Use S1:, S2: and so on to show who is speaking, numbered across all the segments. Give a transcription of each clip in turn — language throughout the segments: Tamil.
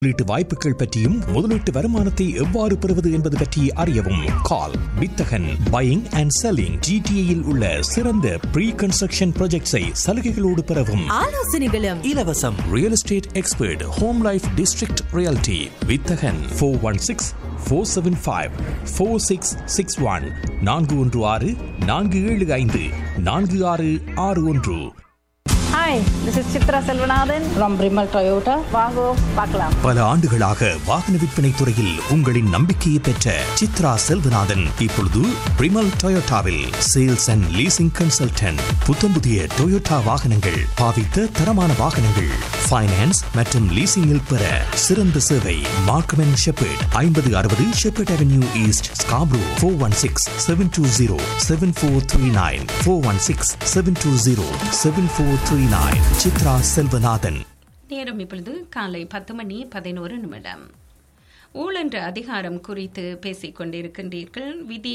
S1: முதலீட்டு வாய்ப்புகள் பற்றியும் முதலீட்டு வருமானத்தை எவ்வாறு பெறுவது என்பது பற்றி அறியவும் கால் வித்தகன் பையிங் அண்ட் செல்லிங் ஜிடிஏயில் உள்ள சிறந்த ப்ரீ கன்ஸ்ட்ரக்ஷன் ப்ராஜெக்ட்ஸை சலுகைகளோடு பெறவும்
S2: ஆலோசனைகளும்
S1: இலவசம் real estate expert home life district reality வித்தகன் four one six four seven five four six six one நான்கு ஒன்று ஆறு நான்கு ஏழு ஐந்து நான்கு ஆறு ஆறு ஒன்று
S3: hi this is Chitra Selvanathan from Brimell Toyota வாங்கோ பார்க்கலாம்
S1: பல ஆண்டுகளாக வாகன விற்பனை துறையில் உங்களின் நம்பிக்கையை பெற்ற சித்ரா செல்வநாதன் இப்பொழுது பிரிமல் டொயோட்டாவில் சேல்ஸ் அண்ட் லீசிங் கன்சல்டன்ட் புத்தம்புதிய டொயோட்டா வாகனங்கள் பாவித்த தரமான வாகனங்கள் ஃபைனான்ஸ் மற்றும் லீசிங்கில் பெற சிறந்த சேவை மார்க்கம் அண்ட் ஷெப்பர்ட் ஐம்பது அறுபது Sheppard avenue east Scarborough four one six seven two zero seven four three nine four one six seven two zero seven four three nine Chitra Selvanathan
S4: நேரம் இப்பொழுது காலை பத்து மணி பதினோரு நிமிடம் ஊழென்ற அதிகாரம் குறித்து பேசிக் கொண்டிருக்கின்றீர்கள் விதி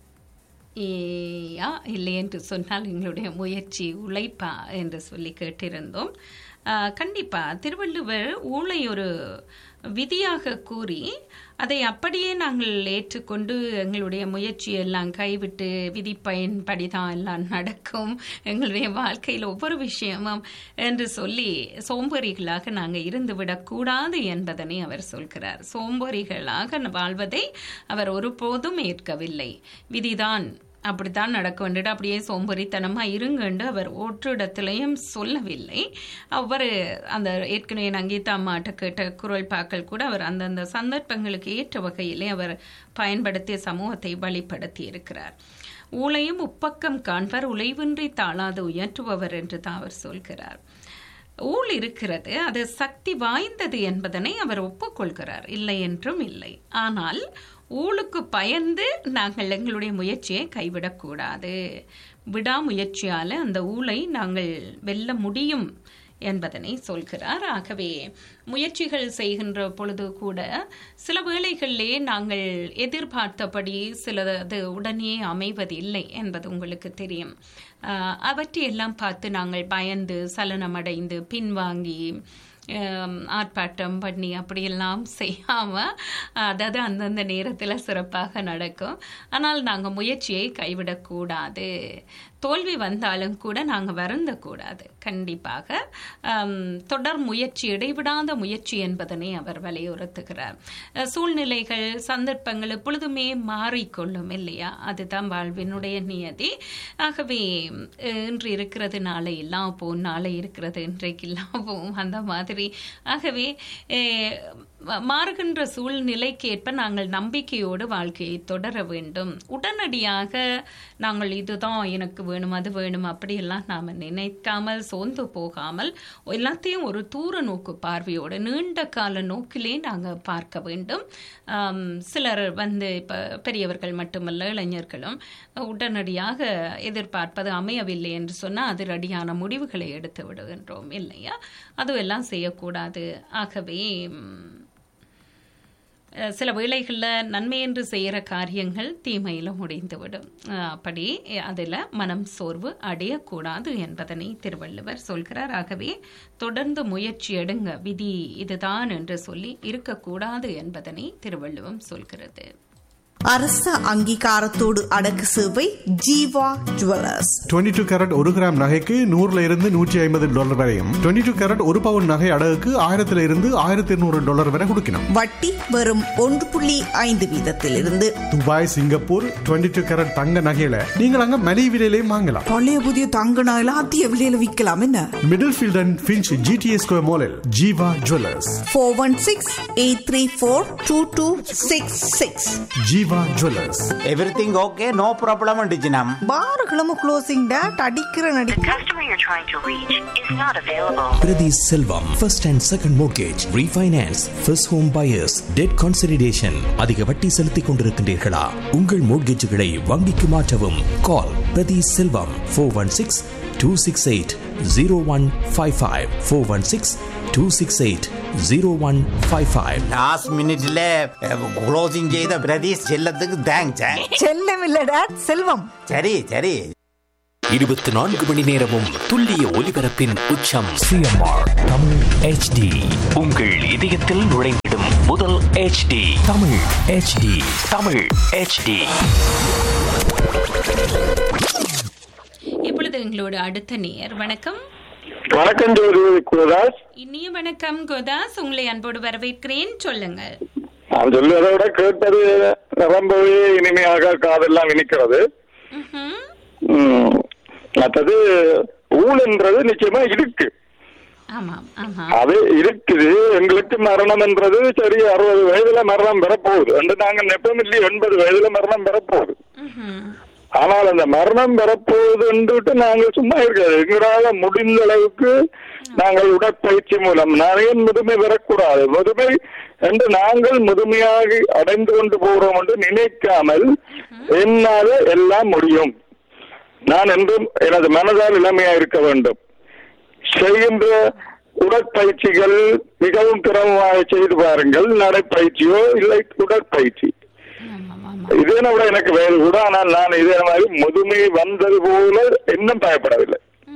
S4: யா இல்லை என்று சொன்னால் எங்களுடைய முயற்சி உழைப்பா என்று சொல்லி கேட்டிருந்தோம் கண்டிப்பாக திருவள்ளுவர் ஊழை ஒரு விதியாக கூறி அதை அப்படியே நாங்கள் ஏற்றுக்கொண்டு எங்களுடைய முயற்சியெல்லாம் கைவிட்டு விதி பயன்படி தான் எல்லாம் நடக்கும் எங்களுடைய வாழ்க்கையில் ஒவ்வொரு விஷயமும் என்று சொல்லி சோம்பேறிகளாக நாங்கள் இருந்து விடக்கூடாது என்பதனை அவர் சொல்கிறார் சோம்பேறிகளாக வாழ்வதை அவர் ஒருபோதும் ஏற்கவில்லை விதிதான் அப்படித்தான் நடக்க வேண்டியது அப்படியே சோம்பேறித்தனமாக இருங்கண்டு அவர் ஒற்றிடத்திலையும் சொல்லவில்லை அவர் அந்த ஏற்கனவே நங்கீதா அம்மாட்ட கேட்ட குரல் பாக்கள் கூட அவர் அந்தந்த சந்தர்ப்பங்களுக்கு ஏற்ற வகையிலே அவர் பயன்படுத்திய சமூகத்தை வழிப்படுத்தி இருக்கிறார் ஊழையும் உப்பக்கம் காண்பர் உழைவின்றி தாளாது உயர்த்துபவர் என்று தான் அவர் சொல்கிறார் ஊழ் இருக்கிறது அது சக்தி வாய்ந்தது என்பதனை அவர் ஒப்புக்கொள்கிறார் இல்லை என்றும் இல்லை ஆனால் ஊழுக்கு பயந்து நாங்கள் எங்களுடைய முயற்சியை கைவிடக்கூடாது விடாமுயற்சியால் அந்த ஊழை நாங்கள் வெல்ல முடியும் என்பதனை சொல்கிறார் ஆகவே முயற்சிகள் செய்கின்ற பொழுது கூட சில வேளைகளிலே நாங்கள் எதிர்பார்த்தபடி சிலது உடனே அமைவதில்லை என்பது உங்களுக்கு தெரியும் அவற்றையெல்லாம் பார்த்து நாங்கள் பயந்து சலனமடைந்து பின்வாங்கி ஆர்ப்பாட்டம் பண்ணி அப்படியெல்லாம் செய்யாமல் அதாவது அந்தந்த நேரத்தில் சிறப்பாக நடக்கும் ஆனால் நாங்கள் முயற்சியை கைவிடக்கூடாது தோல்வி வந்தாலும் கூட நாங்கள் வருந்தக்கூடாது கண்டிப்பாக தொடர் முயற்சி இடைவிடாத முயற்சி என்பதனை அவர் வலியுறுத்துகிறார் சூழ்நிலைகள் சந்தர்ப்பங்கள் எப்பொழுதுமே மாறிக்கொள்ளும் இல்லையா அதுதான் வாழ்வினுடைய நியதி ஆகவே இன்று இருக்கிறது நாளை எல்லாம் போகும் நாளை இருக்கிறது இன்றைக்கு எல்லாம் போகும் அந்த மாதிரி ஆகவே மாறுகின்ற சூழ்நிலைக்கேற்ப நாங்கள் நம்பிக்கையோடு வாழ்க்கையை தொடர வேண்டும் உடனடியாக நாங்கள் இதுதான் எனக்கு வேணும் அது வேணும் அப்படியெல்லாம் நாம் நினைக்காமல் சோர்ந்து போகாமல் எல்லாத்தையும் ஒரு தூர நோக்கு பார்வையோடு நீண்ட கால நோக்கிலே நாங்கள் பார்க்க வேண்டும் சிலர் வந்து இப்போ பெரியவர்கள் மட்டுமல்ல இளைஞர்களும் உடனடியாக எதிர்பார்ப்பது அமையவில்லை என்று சொன்னால் அதிரடியான முடிவுகளை எடுத்து விடுகின்றோம் இல்லையா அதுவெல்லாம் செய்யக்கூடாது ஆகவே சில வேளைகளில் நன்மை என்று செய்கிற காரியங்கள் தீமையில் முடிந்துவிடும் அப்படி அதில் மனம் சோர்வு அடையக்கூடாது என்பதனை திருவள்ளுவர் சொல்கிறார் ஆகவே தொடர்ந்து முயற்சி எடுங்க விதி இதுதான் என்று சொல்லி இருக்கக்கூடாது என்பதனை திருவள்ளுவம் சொல்கிறது
S5: அரச அங்கீகாரத்தோடு அடக்கு சேவை Jeeva jewellers
S6: twenty two carat ஒரு கிராம் நகைக்கு நூறுல இருந்து நூற்றி ஐம்பது டாலர் வரையும் டுவெண்ட்டி டூ கேரட் ஒரு பவுன் நகை அடகுக்கு ஆயிரத்துல இருந்து ஆயிரத்தி இருநூறு டாலர் வரை கொடுக்கணும்
S5: வட்டி வெறும் ஒன்று புள்ளி ஐந்து வீதத்திலிருந்து
S6: Dubai Singapore twenty two carat தங்க நகையில நீங்கள் அங்க மலிவு விலையிலையும் வாங்கலாம்
S7: பழைய புதிய தங்க நகையில அதிக விலையில விற்கலாம் என்ன
S6: Middlefield and Finch GTA square மாலில் Jeeva jewellers
S5: four one six eight three four two two six six
S6: Jeeva jewellers
S8: everything okay no problem டிஜினம்
S7: பாருகளும் க்ளோசிங் டேட் அடிக்கிற நடி
S9: The customer you're trying to reach is not available.
S1: Prati Selvam, first and second mortgage, refinance, first home buyers, debt consolidation. அதிக வட்டி செலுத்திக் கொண்டிருக்கின்றீர்களா உங்கள் மோட்கேஜுகளை வங்கிக்கு மாற்றவும் call Prathi Selvam four one six two six eight zero one five five four one six two six eight zero one five five
S8: last மினிட்ல க்ளோசிங் செய்த பிரதீஷ் செல்லத்துக்கு தேங்க்ஸ்
S7: செல்லம் இல்ல டேட் செல்வம்
S8: சரி சரி
S1: இருபத்தி நான்கு மணி நேரமும் துல்லிய ஒலிபரப்பின் உச்சம் சிஎம்ஆர் தமிழ் HD
S2: உங்கள் இதயத்தில் நுழைந்திடும் முதல் HD
S1: Tamil HD
S2: Tamil HD
S4: இப்பொழுது எங்களோட அடுத்த நேர் வணக்கம்
S10: வணக்கம் ஜோதி குருதாஸ்
S4: இனிய வணக்கம் கோதாஸ் உங்களை அன்போடு வரவேற்கிறேன் சொல்லுங்க
S10: நான் சொல்லுவதை விட கேட்டது ரொம்பவே இனிமையாக காதெல்லாம் இனிக்கிறது
S4: ம்ஹும்.
S10: ம், மற்றது ஊழன்றது நிச்சயமா இருக்கு
S4: ஆமாம் ஆமா
S10: அது இருக்குது எங்களுக்கு மரணம் என்றது சரி அறுபது வயதுல மரணம் பெறப்போகுது என்று நாங்க நெப்பம் இல்லையே எண்பது வயதுல மரணம் பெறப்போகுது
S4: ம்ஹும்.
S10: ஆனால் அந்த மரணம் பெறப்போகுதுன்னுட்டு நாங்கள் சும்மா இருக்காது எங்களால முடிந்த அளவுக்கு நாங்கள் உடற்பயிற்சி மூலம் நிறைய முதுமை பெறக்கூடாது முதுமை என்று நாங்கள் முதுமையாக அடைந்து கொண்டு போகிறோம் என்று நினைக்காமல் என்னால எல்லாம் முடியும் நான் என்றும் எனது மனதால் இளமையா இருக்க வேண்டும் செய்கின்ற உடற்பயிற்சிகள் மிகவும் திறமையாக செய்து பாருங்கள் நடைப்பயிற்சியோ இல்லை உடற்பயிற்சி இதே விட எனக்கு வேறு கூட ஆனால் நான் இதே மாதிரி முதுமை வந்தது போல இன்னும் பயப்படவில்லை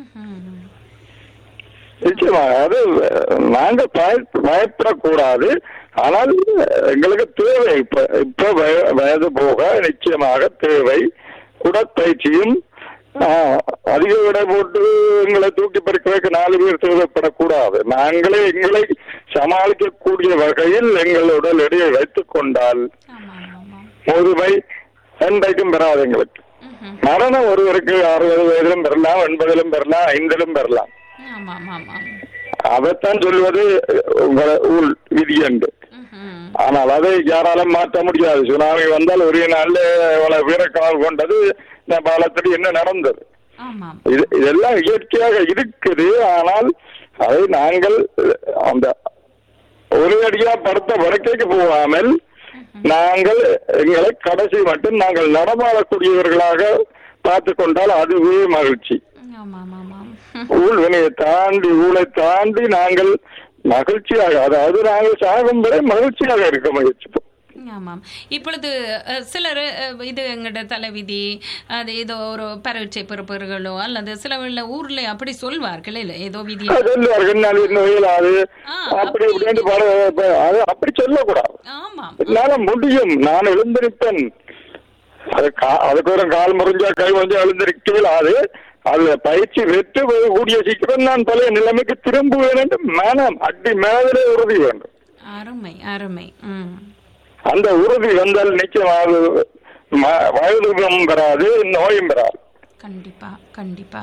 S10: நிச்சயமாக அது அஹ், நாங்க பய- பயப்படக்கூடாது ஆனால் எங்களுக்கு தேவை இப்ப இப்ப வய- வயது போக நிச்சயமாக தேவை உடற்பயிற்சியும் ஆஹ், அதிக விடை போட்டு எங்களை தூக்கி பறிக்கிறதுக்கு நாலு பேர் தேவைப்படக்கூடாது நாங்களே எங்களை சமாளிக்கக்கூடிய வகையில் எங்கள் உடல் எடையை வைத்துக் கொண்டால் முதுமை என்றைக்கும் பெறாது எங்களுக்கு மரணம் ஒருவருக்கு அறுபது வயதிலும் பெறலாம் எண்பதிலும் பெறலாம் ஐந்திலும் பெறலாம்
S4: ஆமாம் ஆமாம்
S10: அதைத்தான் சொல்வது உங்கள உள் விதி என்று ஆனால் அதை யாராலும் மாற்ற முடியாது சுனாமி வந்தால் ஒரே நாள்ல இவ்வளவு வீரக்கால் கொண்டது நேபாளத்தில் என்ன நடந்தது
S4: ஆமாம்
S10: இது இதெல்லாம் இயற்கையாக இருக்குது ஆனால் அதை நாங்கள் அந்த ஒரு அடியா படுத்த படுக்கைக்கு போகாமல் நாங்கள் எங்களை கடைசி மட்டும் நாங்கள் நடமாடக்கூடியவர்களாக பார்த்து கொண்டால் அதுவே மகிழ்ச்சி
S4: ஆமாம் ஆமாம்
S10: ஊழ் வினையை தாண்டி ஊழை தாண்டி நாங்கள் மகிழ்ச்சியாக அதாவது நாங்கள் சாகும் வரை மகிழ்ச்சியாக இருக்க முயற்சிப்போம்
S4: ஆமாம் இப்பொழுது அஹ், சிலர் அஹ், இது எங்களோட தலைவிதி அது ஏதோ ஒரு பரீட்சை பெறுப்பவர்களோ அல்லது சில உள்ள ஊர்ல அப்படி சொல்வார்கள் இல்ல ஏதோ விதி
S10: அது சொல்லுவார்கள் என்னால் இன்னும் இயலாது அப்படி இப்படி பல- ப- அது அப்படி சொல்லக்கூடாது
S4: ஆமாம்
S10: என்னால முடியும் நான் எழுந்திருப்பேன் அது கா- அதுக்கு ஒரு கால் முறிஞ்சா கை முறிஞ்சா எழுந்திருக்க இயலாது அதுல பயிற்சி வெற்றி பெற கூடிய சீக்கிரம் நான் பழைய நிலைமைக்கு திரும்புவேன் என்று மனம் அடி மேலே உறுதி வேண்டும்
S4: அருமை அருமை ம்
S10: அந்த உறுதி வந்தால் நிச்சயமாக ம- வயதும் பெறாது நோயும் பெறாது
S4: கண்டிப்பா கண்டிப்பா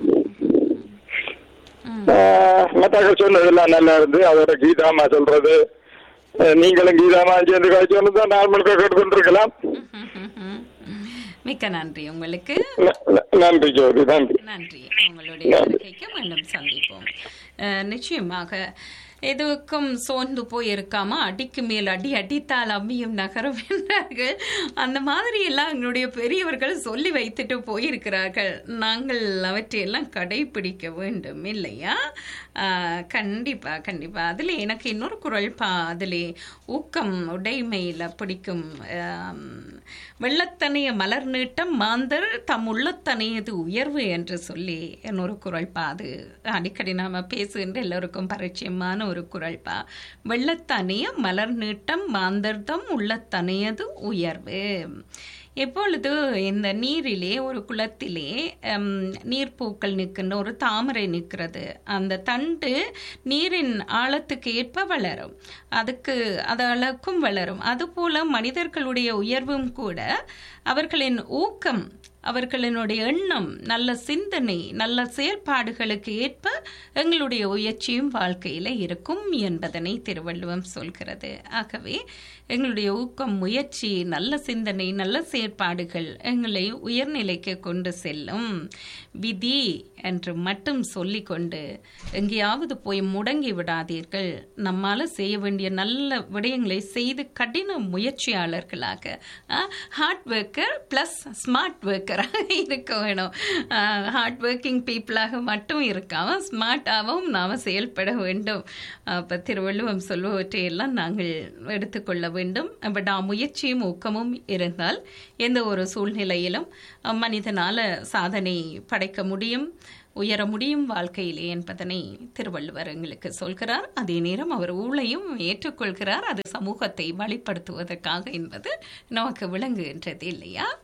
S10: மத்தாக்கள் சொன்னதெல்லாம் நல்லா இருந்து அதோட கீதாமா சொல்றது அஹ், நீங்களும் கீதாமா சேர்ந்து காய்ச்சி வந்து தான் நார்மல் கேட்டுக்கொண்டிருக்கலாம்
S4: மிக்க நன்றி உங்களுக்கு
S10: ந- ந- நன்றி ஜோதி நன்றி
S4: நன்றி உங்களுடைய வருகைக்கு மீண்டும் சந்திப்போம் அஹ், நிச்சயமாக எதுக்கும் சோர்ந்து போய் இருக்காம அடிக்கு மேல் அடி அடித்தால் அம்மியும் நகரும் என்றார்கள் அந்த மாதிரி எல்லாம் எங்களுடைய பெரியவர்கள் சொல்லி வைத்துட்டு போயிருக்கிறார்கள் நாங்கள் அவற்றையெல்லாம் கடைபிடிக்க வேண்டும் இல்லையா ஆஹ், கண்டிப்பா கண்டிப்பா அதுல எனக்கு இன்னொரு குரல் பா அதிலே ஊக்கம் உடைமையில பிடிக்கும் ஆம், வெள்ளத்தனைய மலர் நீட்டம் மாந்தர் தம் உள்ளத்தனையது உயர்வு என்று சொல்லி இன்னொரு குரல் பா அது அடிக்கடி நாம பேசுகின்ற எல்லோருக்கும் பரிச்சயமான ஒரு குரல் பா வெள்ளத்தனைய மலர் நீட்டம் மாந்தர் தம் உள்ளத்தனையது உயர்வு எப்பொழுது இந்த நீரிலே ஒரு குளத்திலே ஹம், நீர்ப்பூக்கள் நிற்கின்ற ஒரு தாமரை நிற்கிறது அந்த தண்டு நீரின் ஆழத்துக்கு ஏற்ப வளரும் அதுக்கு அது அளவுக்கும் வளரும் அதுபோல மனிதர்களுடைய உயர்வும் கூட அவர்களின் ஊக்கம் அவர்களினுடைய எண்ணம் நல்ல சிந்தனை நல்ல செயல்பாடுகளுக்கு ஏற்ப எங்களுடைய உயர்ச்சியும் வாழ்க்கையில இருக்கும் என்பதனை திருவள்ளுவம் சொல்கிறது ஆகவே எங்களுடைய ஊக்கம் முயற்சி நல்ல சிந்தனை நல்ல செயற்பாடுகள் எங்களை உயர்நிலைக்கு கொண்டு செல்லும் விதி என்று மட்டும் சொல்லிக்கொண்டு எங்கேயாவது போய் முடங்கி விடாதீர்கள் நம்மால செய்ய வேண்டிய நல்ல விடயங்களை செய்து கடின முயற்சியாளர்களாக hard worker plus smart worker ஒர்க்கராக இருக்க வேணும் ஹார்ட் ஒர்க்கிங் பீப்புளாக மட்டும் இருக்காம ஸ்மார்ட்டாகவும் நாம் செயல்பட வேண்டும் அப்போ திருவள்ளுவம் சொல்பவற்றை எல்லாம் நாங்கள் எடுத்துக்கொள்ள வேண்டும் பட் முயற்சியும் ஊக்கமும் இருந்தால் எந்த ஒரு சூழ்நிலையிலும் அஹ், மனிதனால சாதனை படைக்க முடியும் உயர முடியும் வாழ்க்கையிலே என்பதனை திருவள்ளுவர் எங்களுக்கு சொல்கிறார் அதே நேரம் அவர் ஊழையும் ஏற்றுக்கொள்கிறார் அது சமூகத்தை வழிப்படுத்துவதற்காக என்பது நமக்கு விளங்குகின்றது இல்லையா